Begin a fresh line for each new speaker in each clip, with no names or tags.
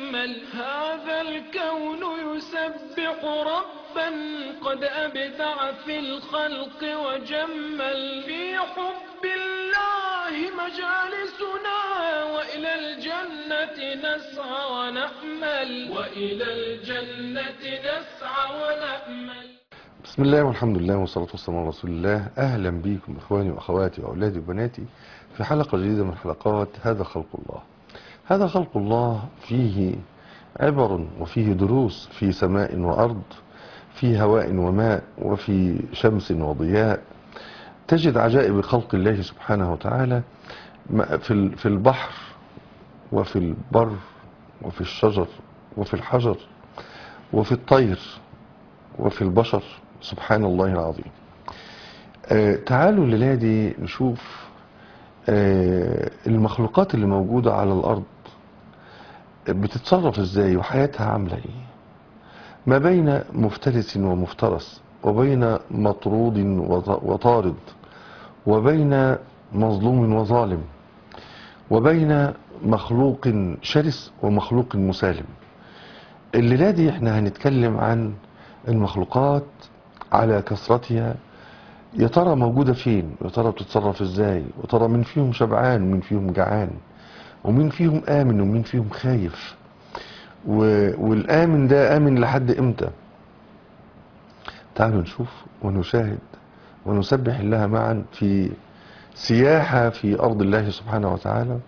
وأكمل هذا الكون يسبح ربا قد أبدع في الخلق وجمل في حب الله مجالسنا وإلى الجنة نسعى ونأمل وإلى الجنة نسعى ونأمل
بسم الله والحمد لله والصلاة والسلام على رسول الله أهلا بكم إخواني وأخواتي وأولادي وبناتي في حلقة جديدة من حلقات هذا خلق الله هذا خلق الله فيه عبر وفيه دروس في سماء وأرض في هواء وماء وفي شمس وضياء تجد عجائب خلق الله سبحانه وتعالى في في البحر وفي البر وفي الشجر وفي الحجر وفي الطير وفي البشر سبحان الله العظيم آه تعالوا الليلة دي نشوف آه المخلوقات اللي موجودة على الأرض بتتصرف ازاي وحياتها عاملة ايه ما بين مفترس ومفترس وبين مطرود وطارد وبين مظلوم وظالم وبين مخلوق شرس ومخلوق مسالم الليلة دي احنا هنتكلم عن المخلوقات على كثرتها يا ترى موجودة فين يا ترى بتتصرف ازاي يا ترى مين فيهم شبعان ومين فيهم جعان ومين فيهم آمن ومين فيهم خايف و... والآمن ده آمن لحد إمتى تعالوا نشوف ونشاهد ونسبح الله معا في سياحة في أرض الله سبحانه وتعالى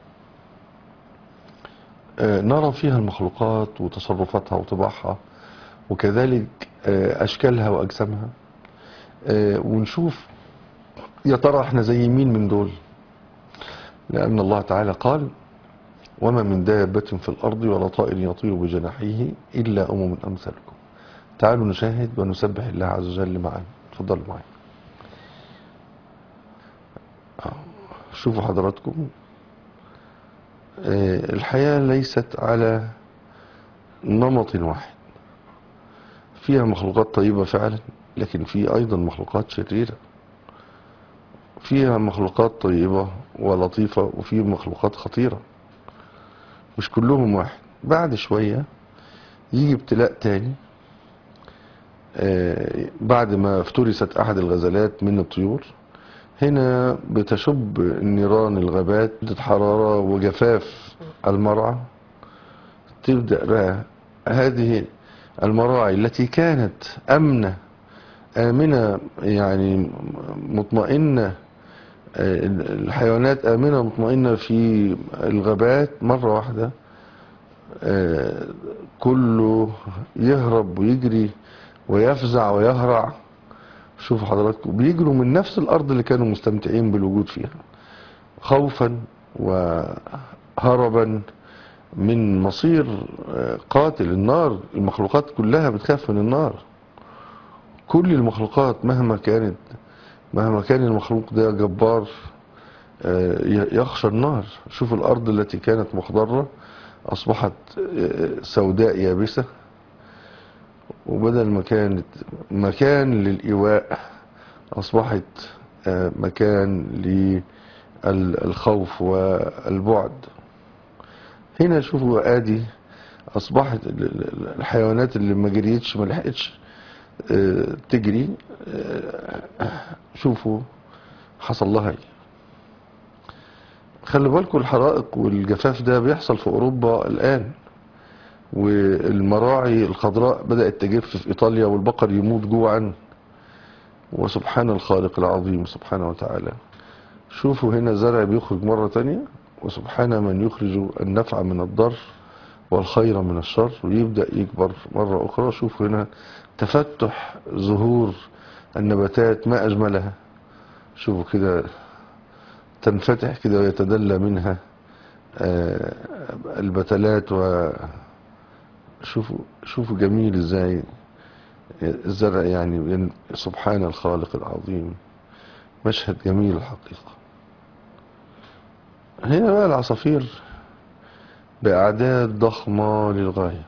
آه نرى فيها المخلوقات وتصرفاتها وطباعها وكذلك آه أشكالها وأجسامها آه ونشوف يا ترى احنا زي مين من دول لأن الله تعالى قال وما من دابة في الأرض ولا طائر يطير بجناحيه إلا أمم أمثالكم تعالوا نشاهد ونسبح الله عز وجل معا تفضلوا معي شوفوا حضراتكم الحياة ليست على نمط واحد فيها مخلوقات طيبة فعلا لكن في أيضا مخلوقات شريرة فيها مخلوقات طيبة ولطيفة وفي مخلوقات خطيرة مش كلهم واحد بعد شوية يجي ابتلاء تاني آه بعد ما افترست احد الغزلات من الطيور هنا بتشب نيران الغابات حرارة وجفاف المرعى تبدأ بقى هذه المراعي التي كانت أمنة آمنة يعني مطمئنة الحيوانات آمنة مطمئنة في الغابات مرة واحدة كله يهرب ويجري ويفزع ويهرع شوفوا حضراتكم بيجروا من نفس الأرض اللي كانوا مستمتعين بالوجود فيها خوفا وهربا من مصير قاتل النار المخلوقات كلها بتخاف من النار كل المخلوقات مهما كانت مهما كان المخلوق ده جبار يخشى النار شوف الأرض التي كانت مخضرة أصبحت سوداء يابسة وبدل ما كانت مكان للإيواء أصبحت مكان للخوف والبعد هنا شوفوا آدي أصبحت الحيوانات اللي ما جريتش ما لحقتش تجري شوفوا حصل لها ايه خلي بالكم الحرائق والجفاف ده بيحصل في اوروبا الان والمراعي الخضراء بدأت تجف في ايطاليا والبقر يموت جوعا وسبحان الخالق العظيم سبحانه وتعالى شوفوا هنا زرع بيخرج مرة تانية وسبحان من يخرج النفع من الضر والخير من الشر ويبدأ يكبر مرة أخرى شوفوا هنا تفتح ظهور النباتات ما أجملها شوفوا كده تنفتح كده ويتدلى منها البتلات و شوفوا شوفوا جميل ازاي الزرع يعني سبحان الخالق العظيم مشهد جميل الحقيقة هنا بقى العصافير بأعداد ضخمة للغاية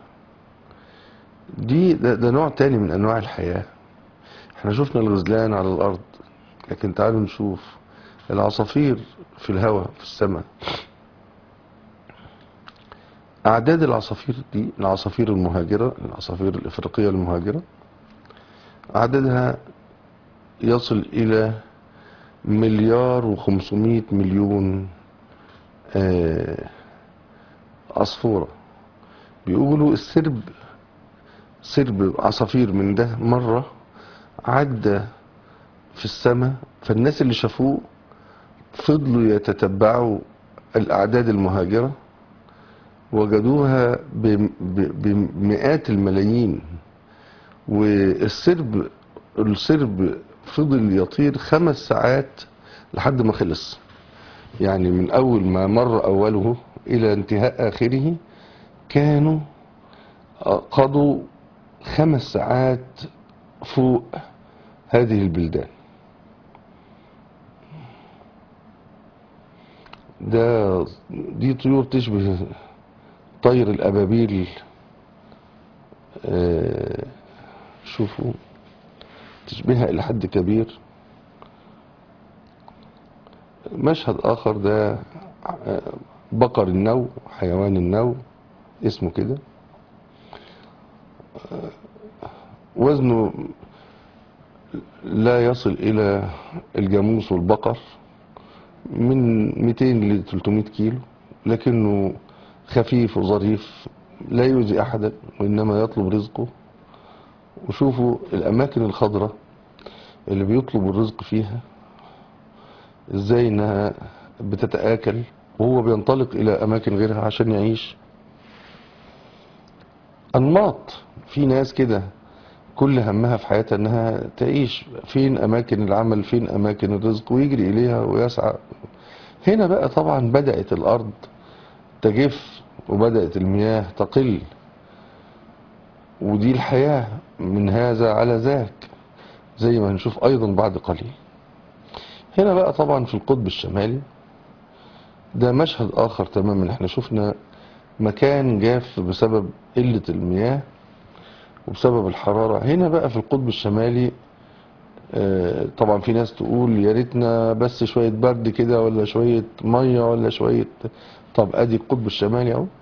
دي ده, ده نوع تاني من أنواع الحياة احنا شفنا الغزلان على الأرض لكن تعالوا نشوف العصافير في الهواء في السماء أعداد العصافير دي العصافير المهاجرة العصافير الإفريقية المهاجرة عددها يصل إلى مليار وخمسمائة مليون آه، عصفورة بيقولوا السرب سرب عصافير من ده مرة عدى في السماء فالناس اللي شافوه فضلوا يتتبعوا الأعداد المهاجرة وجدوها بم- ب- بمئات الملايين والسرب السرب فضل يطير خمس ساعات لحد ما خلص يعني من أول ما مر أوله إلى انتهاء آخره كانوا قضوا خمس ساعات فوق هذه البلدان ده دي طيور تشبه طير الأبابيل آه، شوفوا تشبهها إلى حد كبير مشهد آخر ده آه، بقر النو حيوان النو اسمه كده آه، وزنه لا يصل إلى الجاموس والبقر من 200 ل 300 كيلو لكنه خفيف وظريف لا يؤذي أحدا وإنما يطلب رزقه وشوفوا الأماكن الخضراء اللي بيطلب الرزق فيها إزاي إنها بتتآكل وهو بينطلق إلى أماكن غيرها عشان يعيش أنماط في ناس كده كل همها في حياتها انها تعيش فين اماكن العمل فين اماكن الرزق ويجري اليها ويسعى هنا بقى طبعا بدأت الارض تجف وبدأت المياه تقل ودي الحياة من هذا على ذاك زي ما هنشوف ايضا بعد قليل هنا بقى طبعا في القطب الشمالي ده مشهد اخر تماما احنا شفنا مكان جاف بسبب قلة المياه وبسبب الحرارة هنا بقى في القطب الشمالي آه، طبعا في ناس تقول يا ريتنا بس شوية برد كده ولا شوية مية ولا شوية طب ادي القطب الشمالي اهو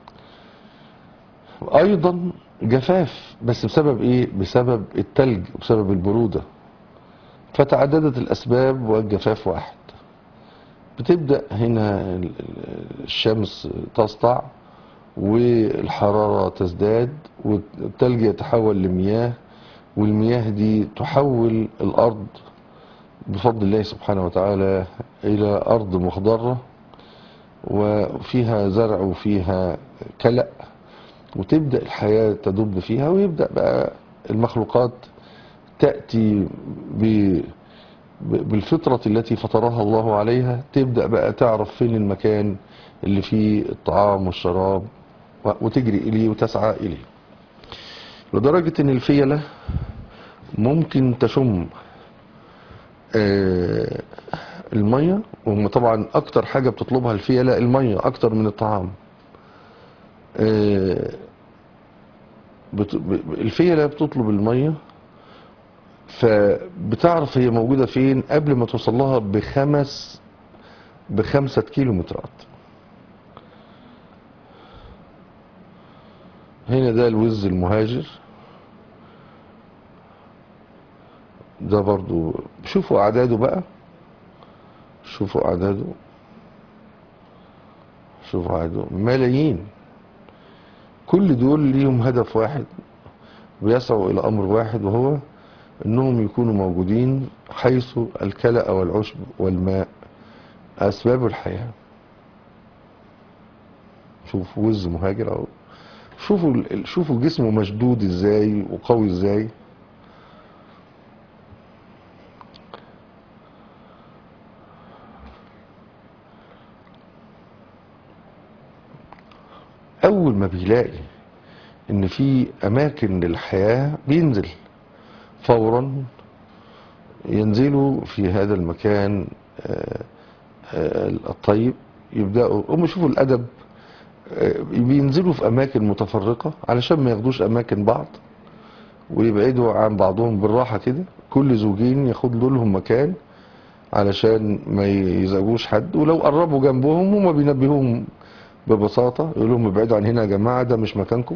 ايضا جفاف بس بسبب ايه بسبب التلج وبسبب البرودة فتعددت الاسباب والجفاف واحد بتبدأ هنا ال- ال- الشمس تسطع والحرارة تزداد والتلج يتحول لمياه والمياه دي تحول الأرض بفضل الله سبحانه وتعالى إلى أرض مخضرة وفيها زرع وفيها كلأ وتبدأ الحياة تدب فيها ويبدأ بقى المخلوقات تأتي ب ب- بالفطرة التي فطرها الله عليها تبدأ بقى تعرف فين المكان اللي فيه الطعام والشراب و- وتجري إليه وتسعى إليه لدرجة إن الفيلة ممكن تشم آه، المية وهم طبعا أكتر حاجة بتطلبها الفيلة المية أكتر من الطعام آه، بت- ب- الفيلة بتطلب المية فبتعرف هي موجودة فين قبل ما توصل لها بخمس بخمسة كيلومترات هنا ده الوز المهاجر ده برضو شوفوا أعداده بقى شوفوا أعداده شوفوا أعداده ملايين كل دول ليهم هدف واحد ويسعوا إلى أمر واحد وهو انهم يكونوا موجودين حيث الكلأ والعشب والماء اسباب الحياة شوفوا وز مهاجر اهو شوفوا ال- شوفوا جسمه مشدود ازاي وقوي ازاي اول ما بيلاقي ان في اماكن للحياة بينزل فورا ينزلوا في هذا المكان آه، آه، الطيب يبدأوا هم يشوفوا الأدب آه، بينزلوا في أماكن متفرقة علشان ما ياخدوش أماكن بعض ويبعدوا عن بعضهم بالراحة كده كل زوجين ياخدوا لهم مكان علشان ما يزعجوش حد ولو قربوا جنبهم هما بينبهوهم ببساطة يقول لهم ابعدوا عن هنا يا جماعة ده مش مكانكم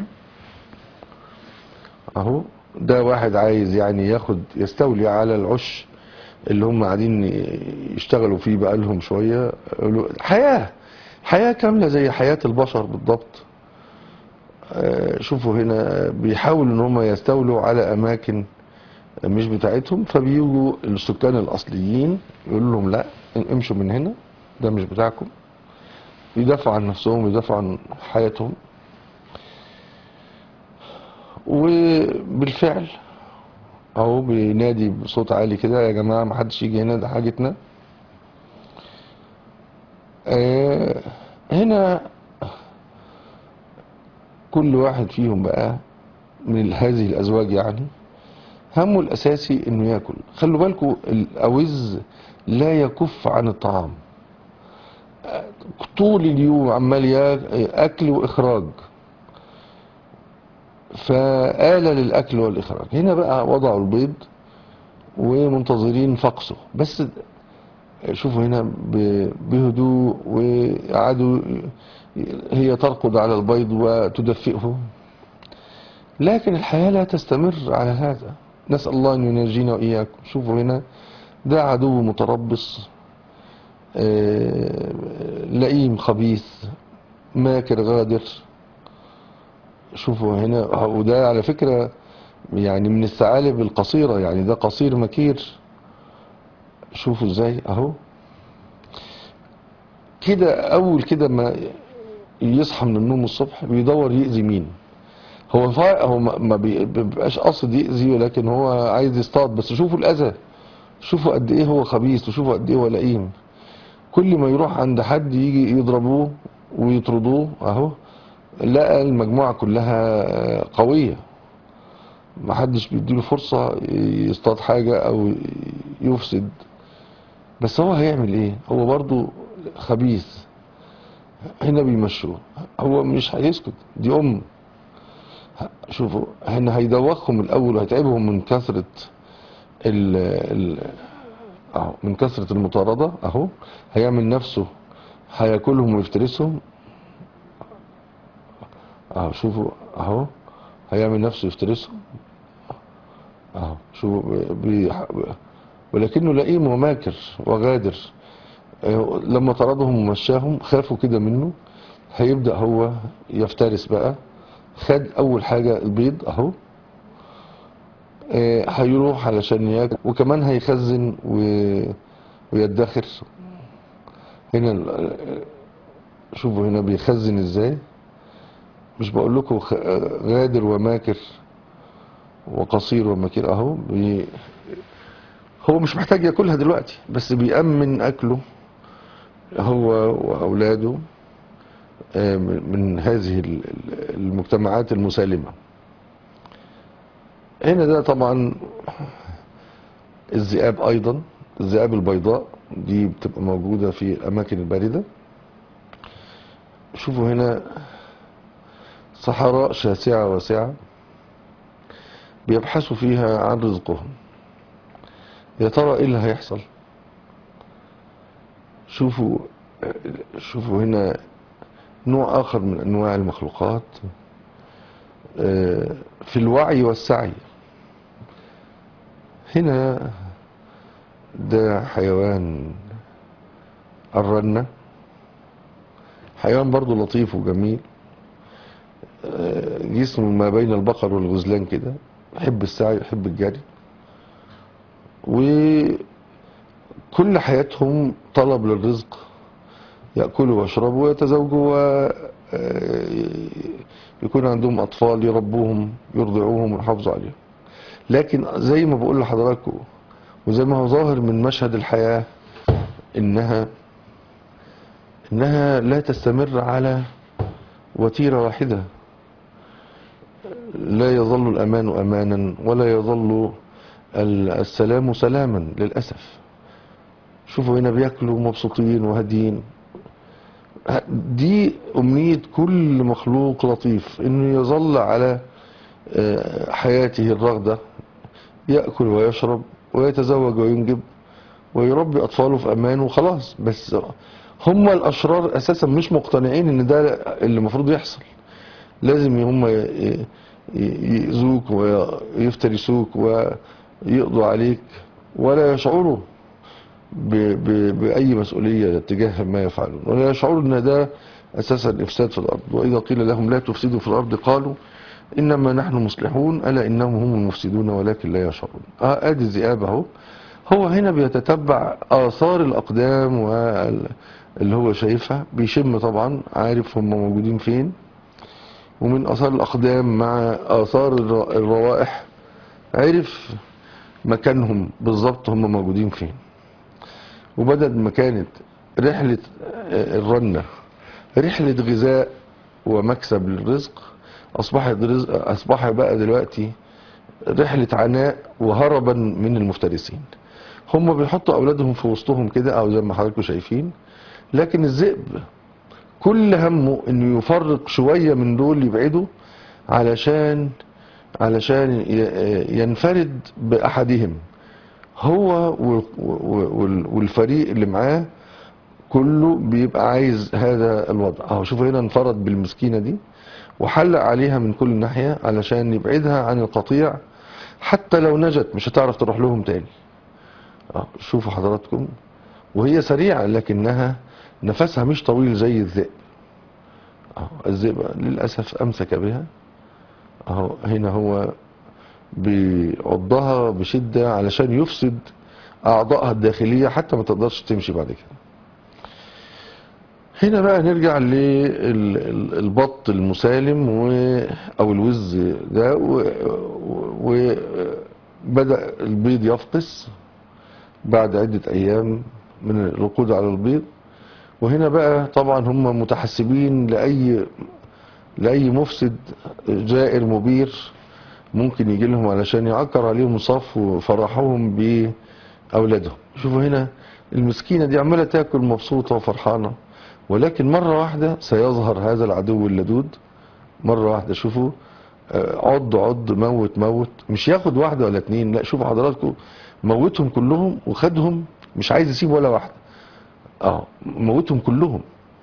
اهو ده واحد عايز يعني ياخد يستولي على العش اللي هم قاعدين يشتغلوا فيه بقالهم شوية يقولوا حياة حياة كاملة زي حياة البشر بالضبط آه، شوفوا هنا بيحاولوا ان هم يستولوا على اماكن مش بتاعتهم فبيجوا السكان الاصليين يقولوا لهم لا امشوا من هنا ده مش بتاعكم يدافعوا عن نفسهم يدافعوا عن حياتهم وبالفعل اهو بينادي بصوت عالي كده يا جماعه ما حدش يجي هنا ده حاجتنا آه هنا كل واحد فيهم بقى من هذه الازواج يعني همه الاساسي انه ياكل خلوا بالكم الاوز لا يكف عن الطعام آه، طول اليوم عمال يا- اكل واخراج فآلة للأكل والإخراج هنا بقى وضعوا البيض ومنتظرين فقسه بس شوفوا هنا ب- بهدوء وقعدوا هي ترقد على البيض وتدفئه لكن الحياة لا تستمر على هذا نسأل الله أن ينجينا وإياكم شوفوا هنا ده عدو متربص آه، لئيم خبيث ماكر غادر شوفوا هنا وده على فكرة يعني من الثعالب القصيرة يعني ده قصير مكير شوفوا ازاي اهو كده اول كده ما يصحى من النوم الصبح بيدور يأذي مين هو فا هو ما ما بي- بيبقاش قصد يأذي ولكن هو عايز يصطاد بس شوفوا الأذى شوفوا قد ايه هو خبيث وشوفوا قد ايه هو لئيم كل ما يروح عند حد يجي يضربوه ويطردوه اهو لقى المجموعة كلها قوية محدش بيديله فرصة يصطاد حاجة او يفسد بس هو هيعمل ايه هو برضو خبيث هنا بيمشوه هو مش هيسكت دي ام شوفوا هنا هيدوخهم الاول وهيتعبهم من كثرة ال ال اهو من كثرة المطاردة اهو هيعمل نفسه هياكلهم ويفترسهم اهو شوفوا اهو هيعمل نفسه يفترسهم اهو شوفوا بي ولكنه لئيم وماكر وغادر آه، لما طردهم ومشاهم خافوا كده منه هيبدأ هو يفترس بقى خد اول حاجة البيض اهو آه، هيروح علشان ياكل وكمان هيخزن و- ويدخر هنا ال- شوفوا هنا بيخزن ازاي مش بقول لكم خ- غادر وماكر وقصير ومكير اهو بي هو مش محتاج ياكلها دلوقتي بس بيأمن اكله هو واولاده آه، من من هذه ال- ال- المجتمعات المسالمة هنا ده طبعا الذئاب ايضا الذئاب البيضاء دي بتبقى موجودة في الاماكن الباردة شوفوا هنا صحراء شاسعة واسعة بيبحثوا فيها عن رزقهم يا ترى ايه اللي هيحصل شوفوا شوفوا هنا نوع اخر من انواع المخلوقات آه، في الوعي والسعي هنا ده حيوان الرنة حيوان برضو لطيف وجميل آه، جسمه ما بين البقر والغزلان كده يحب السعي يحب الجري وكل حياتهم طلب للرزق يأكلوا ويشربوا ويتزوجوا ويكون عندهم أطفال يربوهم يرضعوهم ويحافظوا عليهم لكن زي ما بقول لحضراتكم وزي ما هو ظاهر من مشهد الحياة إنها إنها لا تستمر على وتيرة واحدة لا يظل الأمان أمانا ولا يظل ال- السلام سلاما للأسف شوفوا هنا بياكلوا مبسوطين وهاديين دي أمنية كل مخلوق لطيف إنه يظل على آه، حياته الرغدة يأكل ويشرب ويتزوج وينجب ويربي أطفاله في أمان وخلاص بس هم الاشرار اساسا مش مقتنعين ان ده اللي المفروض يحصل لازم هم ي- ي- يأذوك ويفترسوك ويقضوا عليك ولا يشعروا ب- ب- بأي مسؤولية تجاه ما يفعلون ولا يشعروا أن ده أساسا إفساد في الأرض وإذا قيل لهم لا تفسدوا في الأرض قالوا إنما نحن مصلحون ألا إنهم هم المفسدون ولكن لا يشعرون آه آدي الذئاب أهو هو هنا بيتتبع آثار الأقدام واللي هو شايفها بيشم طبعا عارف هم موجودين فين ومن آثار الأقدام مع آثار الر- الروائح عرف مكانهم بالظبط هم موجودين فين وبدل ما كانت رحلة آه، الرنة رحلة غذاء ومكسب للرزق أصبحت رزق أصبح بقى دلوقتي رحلة عناء وهربا من المفترسين هم بيحطوا أولادهم في وسطهم كده أو زي ما حضراتكم شايفين لكن الذئب كل همه انه يفرق شوية من دول يبعدوا علشان علشان ي- ينفرد بأحدهم هو وال- وال- والفريق اللي معاه كله بيبقى عايز هذا الوضع اهو شوفوا هنا انفرد بالمسكينة دي وحلق عليها من كل ناحية علشان يبعدها عن القطيع حتى لو نجت مش هتعرف تروح لهم تاني اه شوفوا حضراتكم وهي سريعة لكنها نفسها مش طويل زي الذئب اهو الذئب للأسف أمسك بها اهو هنا هو بيعضها بشدة علشان يفسد أعضائها الداخلية حتى ما تقدرش تمشي بعد كده هنا بقى نرجع للبط المسالم و او الوز ده وبدأ البيض يفقس بعد عدة ايام من الركود على البيض وهنا بقى طبعا هم متحسبين لأي لأي مفسد جائر مبير ممكن يجي لهم علشان يعكر عليهم الصف وفرحوهم بأولادهم شوفوا هنا المسكينة دي عمالة تاكل مبسوطة وفرحانة ولكن مرة واحدة سيظهر هذا العدو اللدود مرة واحدة شوفوا آه، عض عض موت موت مش ياخد واحدة ولا اتنين لا شوفوا حضراتكم موتهم كلهم وخدهم مش عايز يسيب ولا واحدة اه موتهم كلهم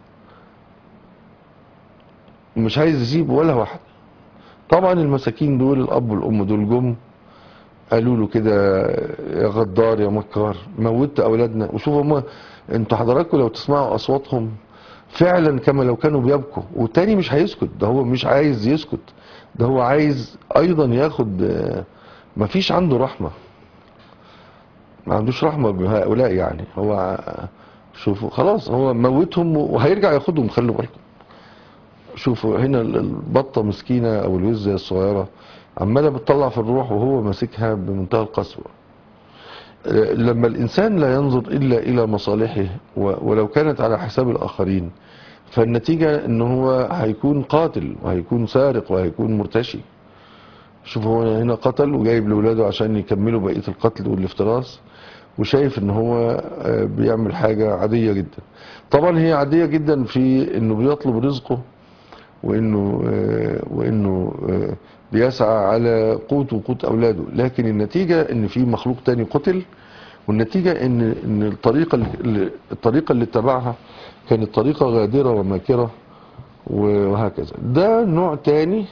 مش عايز يسيب ولا واحدة طبعا المساكين دول الاب والام دول جم قالوا له كده يا غدار يا مكار موتت اولادنا وشوفوا هم انتوا حضراتكم لو تسمعوا اصواتهم فعلا كما لو كانوا بيبكوا والتاني مش هيسكت ده هو مش عايز يسكت ده هو عايز ايضا ياخد آه، مفيش عنده رحمة ما عندوش رحمة بهؤلاء يعني هو آه، شوفوا خلاص هو موتهم وهيرجع ياخدهم خلوا بالكم شوفوا هنا ال- البطة مسكينة او الوزة الصغيرة عمالة بتطلع في الروح وهو ماسكها بمنتهى القسوة آه، لما الانسان لا ينظر الا الى مصالحه و- ولو كانت على حساب الاخرين فالنتيجة ان هو هيكون قاتل وهيكون سارق وهيكون مرتشي شوفوا هو هنا قتل وجايب لاولاده عشان يكملوا بقية القتل والافتراس وشايف ان هو آه، بيعمل حاجة عادية جدا طبعا هي عادية جدا في انه بيطلب رزقه وانه آه، وانه آه، بيسعى على قوت وقوت اولاده لكن النتيجة ان في مخلوق تاني قتل والنتيجة ان ان الطريقة اللي الطريقة اللي اتبعها كانت طريقة غادرة وماكرة وهكذا ده نوع تاني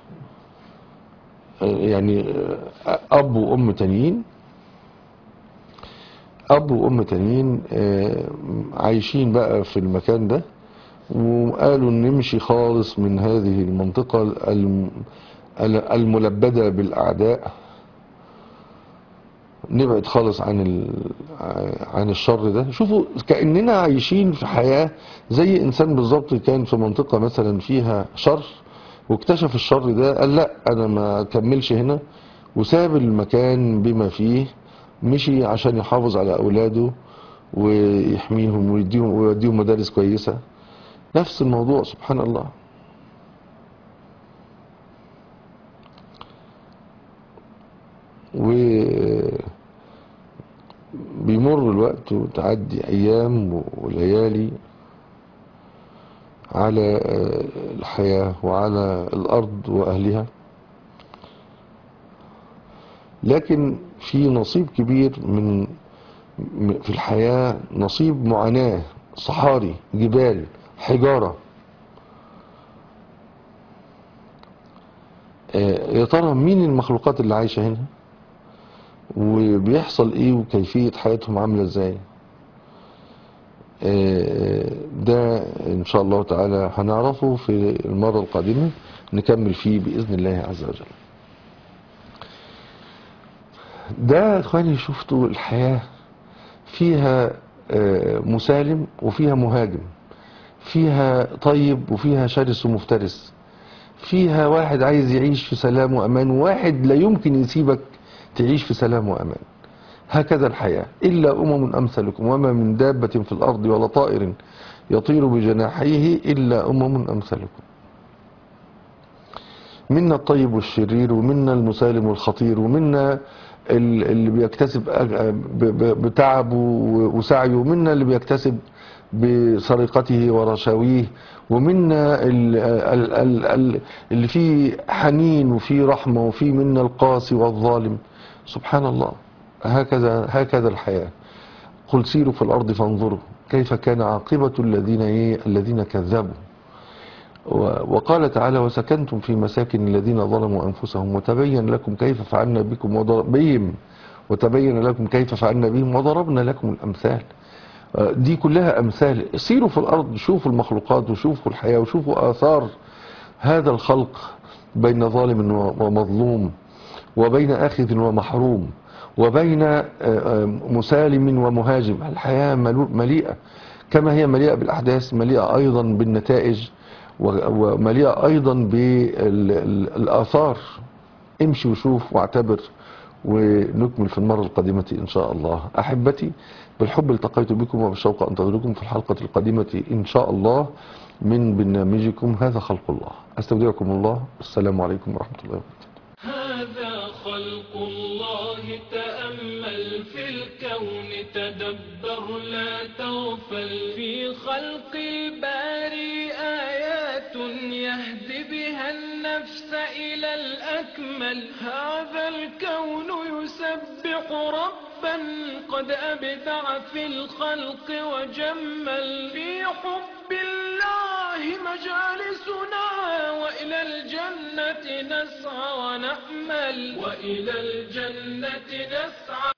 آه، يعني آه، اب وام تانيين اب وام تانيين آه، عايشين بقى في المكان ده وقالوا نمشي خالص من هذه المنطقة الم- الملبدة بالأعداء نبعد خالص عن ال... عن الشر ده شوفوا كأننا عايشين في حياة زي إنسان بالظبط كان في منطقة مثلا فيها شر واكتشف الشر ده قال لا أنا ما أكملش هنا وساب المكان بما فيه مشي عشان يحافظ على أولاده ويحميهم ويديهم ويوديهم مدارس كويسة نفس الموضوع سبحان الله و بيمر الوقت وتعدي أيام وليالي على آه، الحياة وعلى الأرض وأهلها لكن في نصيب كبير من م- في الحياة نصيب معاناة صحاري جبال حجارة آه، يا ترى مين المخلوقات اللي عايشة هنا وبيحصل ايه وكيفية حياتهم عاملة ازاي آه، ده ان شاء الله تعالى هنعرفه في المرة القادمة نكمل فيه بإذن الله عز وجل ده يا اخواني شفتوا الحياة فيها آه، مسالم وفيها مهاجم فيها طيب وفيها شرس ومفترس فيها واحد عايز يعيش في سلام وأمان وواحد لا يمكن يسيبك تعيش في سلام وأمان هكذا الحياة إلا أمم أمثلكم وما من دابة في الأرض ولا طائر يطير بجناحيه إلا أمم أمثلكم منا الطيب والشرير ومنا المسالم والخطير ومنا ال- اللي بيكتسب أج- ب- ب- بتعبه وسعيه ومنا اللي بيكتسب بسرقته ورشاويه ومنا ال- ال- ال- ال- اللي فيه حنين وفيه رحمة وفيه منا القاسي والظالم سبحان الله هكذا هكذا الحياة قل سيروا في الأرض فانظروا كيف كان عاقبة الذين إيه الذين كذبوا و- وقال تعالى وسكنتم في مساكن الذين ظلموا أنفسهم وتبين لكم كيف فعلنا بكم وضر- بهم وتبين لكم كيف فعلنا بهم وضربنا لكم الأمثال آه، دي كلها أمثال سيروا في الأرض شوفوا المخلوقات وشوفوا الحياة وشوفوا آثار هذا الخلق بين ظالم و- ومظلوم وبين آخذ ومحروم وبين آه، آه، مسالم ومهاجم الحياة ملو- مليئة كما هي مليئة بالأحداث مليئة أيضا بالنتائج و- ومليئة أيضا بالآثار امشي وشوف واعتبر ونكمل في المرة القادمة إن شاء الله أحبتي بالحب التقيت بكم وبالشوق أنتظركم في الحلقة القادمة إن شاء الله من برنامجكم هذا خلق الله أستودعكم الله السلام عليكم ورحمة الله وبركاته
هذا خلق الله تأمل في الكون تدبر لا تغفل في خلق الباري آيات يهدي بها النفس إلى الأكمل هذا الكون يسبح ربا قد أبدع في الخلق وجمل في حب الله مجالسنا وإلى الجنة نسعى ونأمل وإلى الجنة نسعى